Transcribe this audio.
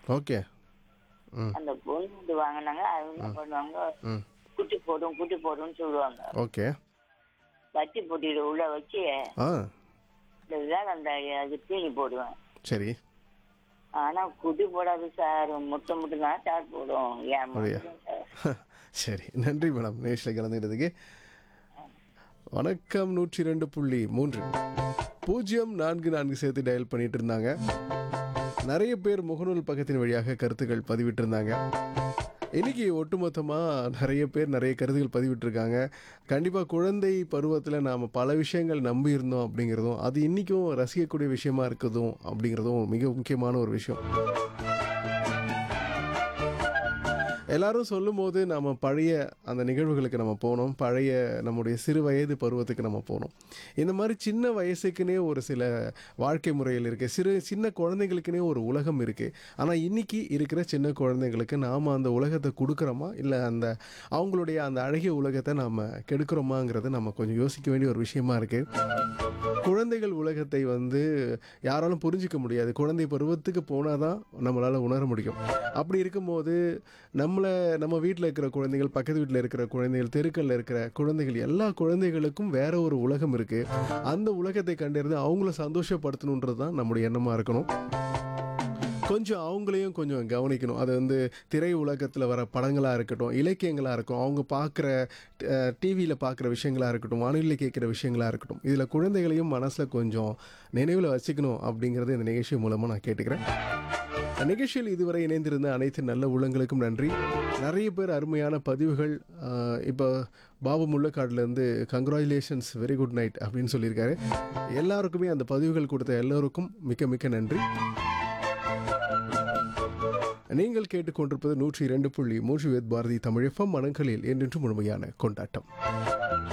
Okay ம் அந்த பொண்ணு வாங்கினாங்க அவங்க என்ன பண்ணுவாங்க ம் குட்டி போடும் குட்டி போடும்னு சொல்லுவாங்க ஓகே வட்டி போட்டியில உள்ள வச்சு ஆ இந்த வேலை அந்த அது தீனி போடுவேன் சரி ஆனா குட்டி போடாது சார் முட்டை மட்டும் தான் சார் போடும் ஏன் அப்படியா? மட்டும் சார் சரி நன்றி மேடம் நேஷில் கலந்துக்கிறதுக்கு வணக்கம் நூற்றி ரெண்டு புள்ளி மூன்று பூஜ்ஜியம் நான்கு நான்கு சேர்த்து டயல் பண்ணிட்டு இருந்தாங்க நிறைய பேர் முகநூல் பக்கத்தின் வழியாக கருத்துக்கள் பதிவிட்டிருந்தாங்க இன்னைக்கு ஒட்டுமொத்தமாக நிறைய பேர் நிறைய கருத்துக்கள் பதிவிட்டிருக்காங்க கண்டிப்பாக குழந்தை பருவத்தில் நாம் பல விஷயங்கள் நம்பி இருந்தோம் அப்படிங்கிறதும் அது இன்றைக்கும் ரசிக்கக்கூடிய விஷயமா இருக்குதும் அப்படிங்கிறதும் மிக முக்கியமான ஒரு விஷயம் எல்லாரும் சொல்லும்போது நம்ம பழைய அந்த நிகழ்வுகளுக்கு நம்ம போனோம் பழைய நம்முடைய சிறு வயது பருவத்துக்கு நம்ம போனோம் இந்த மாதிரி சின்ன வயசுக்குனே ஒரு சில வாழ்க்கை முறைகள் இருக்குது சிறு சின்ன குழந்தைங்களுக்குனே ஒரு உலகம் இருக்குது ஆனால் இன்னைக்கு இருக்கிற சின்ன குழந்தைங்களுக்கு நாம் அந்த உலகத்தை கொடுக்குறோமா இல்லை அந்த அவங்களுடைய அந்த அழகிய உலகத்தை நாம் கெடுக்கிறோமாங்கிறது நம்ம கொஞ்சம் யோசிக்க வேண்டிய ஒரு விஷயமா இருக்குது குழந்தைகள் உலகத்தை வந்து யாராலும் புரிஞ்சிக்க முடியாது குழந்தை பருவத்துக்கு போனால் தான் நம்மளால் உணர முடியும் அப்படி இருக்கும்போது நம்மளை நம்ம வீட்டில் இருக்கிற குழந்தைகள் பக்கத்து வீட்டில் இருக்கிற குழந்தைகள் தெருக்களில் இருக்கிற குழந்தைகள் எல்லா குழந்தைகளுக்கும் வேற ஒரு உலகம் இருக்குது அந்த உலகத்தை கண்டறிந்து அவங்கள சந்தோஷப்படுத்தணுன்றது தான் நம்முடைய எண்ணமாக இருக்கணும் கொஞ்சம் அவங்களையும் கொஞ்சம் கவனிக்கணும் அது வந்து திரை உலகத்தில் வர படங்களாக இருக்கட்டும் இலக்கியங்களாக இருக்கட்டும் அவங்க பார்க்குற டிவியில் பார்க்குற விஷயங்களாக இருக்கட்டும் வானொலியில் கேட்குற விஷயங்களாக இருக்கட்டும் இதில் குழந்தைகளையும் மனசில் கொஞ்சம் நினைவில் வச்சுக்கணும் அப்படிங்கிறது இந்த நிகழ்ச்சி மூலமாக நான் கேட்டுக்கிறேன் நிகழ்ச்சியில் இதுவரை இணைந்திருந்த அனைத்து நல்ல உள்ளங்களுக்கும் நன்றி நிறைய பேர் அருமையான பதிவுகள் இப்போ பாபு முள்ளக்காடுலேருந்து கங்க்ராச்சுலேஷன்ஸ் வெரி குட் நைட் அப்படின்னு சொல்லியிருக்காரு எல்லாருக்குமே அந்த பதிவுகள் கொடுத்த எல்லோருக்கும் மிக்க மிக்க நன்றி நீங்கள் கேட்டுக்கொண்டிருப்பது நூற்றி இரண்டு புள்ளி மூன்று வேத் பாரதி தமிழ் எஃப்எம் மனங்களில் என்றென்று முழுமையான கொண்டாட்டம்